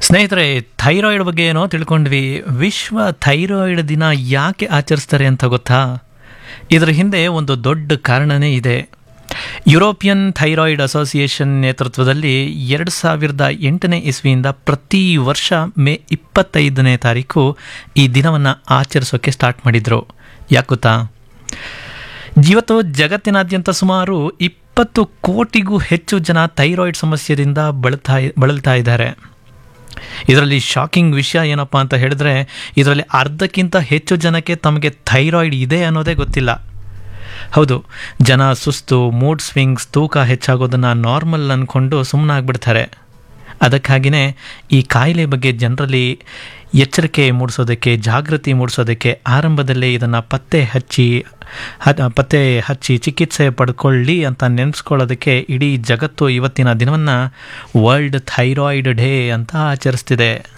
ಸ್ನೇಹಿತರೆ ಥೈರಾಯ್ಡ್ ಬಗ್ಗೆ ಏನೋ ತಿಳ್ಕೊಂಡ್ವಿ ವಿಶ್ವ ಥೈರಾಯ್ಡ್ ದಿನ ಯಾಕೆ ಆಚರಿಸ್ತಾರೆ ಅಂತ ಗೊತ್ತಾ ಇದರ ಹಿಂದೆ ಒಂದು ದೊಡ್ಡ ಕಾರಣನೇ ಇದೆ ಯುರೋಪಿಯನ್ ಥೈರಾಯ್ಡ್ ಅಸೋಸಿಯೇಷನ್ ನೇತೃತ್ವದಲ್ಲಿ ಎರಡು ಸಾವಿರದ ಎಂಟನೇ ಇಸ್ವಿಯಿಂದ ಪ್ರತಿ ವರ್ಷ ಮೇ ಇಪ್ಪತ್ತೈದನೇ ತಾರೀಕು ಈ ದಿನವನ್ನು ಆಚರಿಸೋಕ್ಕೆ ಸ್ಟಾರ್ಟ್ ಮಾಡಿದರು ಯಾಕೆ ಗೊತ್ತಾ ಇವತ್ತು ಜಗತ್ತಿನಾದ್ಯಂತ ಸುಮಾರು ಇಪ್ಪತ್ತು ಕೋಟಿಗೂ ಹೆಚ್ಚು ಜನ ಥೈರಾಯ್ಡ್ ಸಮಸ್ಯೆಯಿಂದ ಬಳಲ್ತಾ ಬಳಲ್ತಾ ಇದ್ದಾರೆ ಇದರಲ್ಲಿ ಶಾಕಿಂಗ್ ವಿಷಯ ಏನಪ್ಪ ಅಂತ ಹೇಳಿದ್ರೆ ಇದರಲ್ಲಿ ಅರ್ಧಕ್ಕಿಂತ ಹೆಚ್ಚು ಜನಕ್ಕೆ ತಮಗೆ ಥೈರಾಯ್ಡ್ ಇದೆ ಅನ್ನೋದೇ ಗೊತ್ತಿಲ್ಲ ಹೌದು ಜನ ಸುಸ್ತು ಮೂಡ್ ಸ್ವಿಂಗ್ಸ್ ತೂಕ ಹೆಚ್ಚಾಗೋದನ್ನು ನಾರ್ಮಲ್ ಅಂದ್ಕೊಂಡು ಸುಮ್ಮನಾಗ್ಬಿಡ್ತಾರೆ ಅದಕ್ಕಾಗಿಯೇ ಈ ಕಾಯಿಲೆ ಬಗ್ಗೆ ಜನರಲ್ಲಿ ಎಚ್ಚರಿಕೆ ಮೂಡಿಸೋದಕ್ಕೆ ಜಾಗೃತಿ ಮೂಡಿಸೋದಕ್ಕೆ ಆರಂಭದಲ್ಲೇ ಇದನ್ನು ಪತ್ತೆ ಹಚ್ಚಿ ಹ- ಪತ್ತೆ ಹಚ್ಚಿ ಚಿಕಿತ್ಸೆ ಪಡ್ಕೊಳ್ಳಿ ಅಂತ ನೆನೆಸ್ಕೊಳ್ಳೋದಕ್ಕೆ ಇಡೀ ಜಗತ್ತು ಇವತ್ತಿನ ದಿನವನ್ನು ವರ್ಲ್ಡ್ ಥೈರಾಯ್ಡ್ ಡೇ ಅಂತ ಆಚರಿಸ್ತಿದೆ